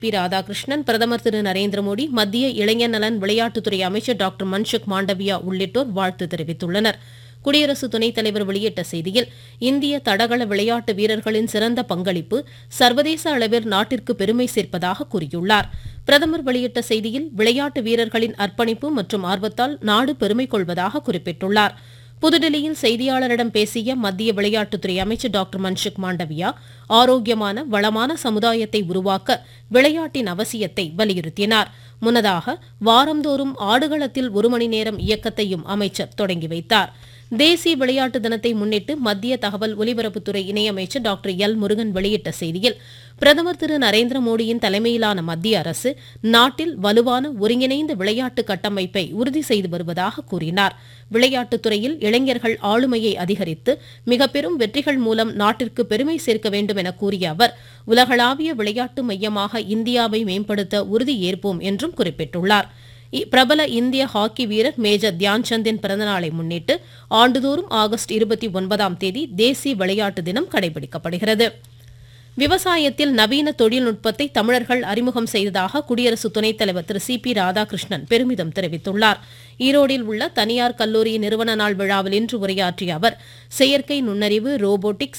B Radhakrishnan பிரதமர் திரு நரேந்திர மோடி மத்திய இளைஞர் நலன் விளையாட்டுத்துறை அமைச்சர் டாக்டர் மன்சுக் மாண்டவியா உள்ளிட்டோர் வாழ்த்து தெரிவித்துள்ளனர் குடியரசு துணைத் தலைவர் வெளியிட்ட செய்தியில் இந்திய தடகள விளையாட்டு வீரர்களின் சிறந்த பங்களிப்பு சர்வதேச அளவில் நாட்டிற்கு பெருமை சேர்ப்பதாக கூறியுள்ளார் பிரதமர் வெளியிட்ட செய்தியில் விளையாட்டு வீரர்களின் அர்ப்பணிப்பு மற்றும் ஆர்வத்தால் நாடு பெருமை கொள்வதாக குறிப்பிட்டுள்ளார் புதுடில்லியில் செய்தியாளரிடம் பேசிய மத்திய விளையாட்டுத்துறை அமைச்சர் டாக்டர் மன்சுக் மாண்டவியா ஆரோக்கியமான வளமான சமுதாயத்தை உருவாக்க விளையாட்டின் அவசியத்தை வலியுறுத்தினார் முன்னதாக வாரந்தோறும் ஆடுகளத்தில் ஒரு மணி நேரம் இயக்கத்தையும் அமைச்சர் தொடங்கி வைத்தார் தேசிய விளையாட்டு தினத்தை முன்னிட்டு மத்திய தகவல் ஒலிபரப்புத்துறை இணையமைச்சர் டாக்டர் எல் முருகன் வெளியிட்ட செய்தியில் பிரதமர் திரு நரேந்திர மோடியின் தலைமையிலான மத்திய அரசு நாட்டில் வலுவான ஒருங்கிணைந்த விளையாட்டு கட்டமைப்பை உறுதி செய்து வருவதாக கூறினார் விளையாட்டுத் துறையில் இளைஞர்கள் ஆளுமையை அதிகரித்து மிக பெரும் வெற்றிகள் மூலம் நாட்டிற்கு பெருமை சேர்க்க வேண்டும் என கூறிய அவர் உலகளாவிய விளையாட்டு மையமாக இந்தியாவை மேம்படுத்த உறுதி ஏற்போம் என்றும் குறிப்பிட்டுள்ளார் இ- பிரபல இந்திய ஹாக்கி வீரர் மேஜர் தியான்சந்தின் பிறந்தநாளை முன்னிட்டு ஆண்டுதோறும் ஆகஸ்ட் இருபத்தி ஒன்பதாம் தேதி தேசிய விளையாட்டு தினம் கடைபிடிக்கப்படுகிறது விவசாயத்தில் நவீன தொழில்நுட்பத்தை தமிழர்கள் அறிமுகம் செய்ததாக குடியரசு துணைத் தலைவர் திரு சி பி ராதாகிருஷ்ணன் பெருமிதம் தெரிவித்துள்ளார் ஈரோடில் உள்ள தனியார் கல்லூரி நிறுவன நாள் விழாவில் இன்று உரையாற்றிய அவர் செயற்கை நுண்ணறிவு ரோபோட்டிக்ஸ்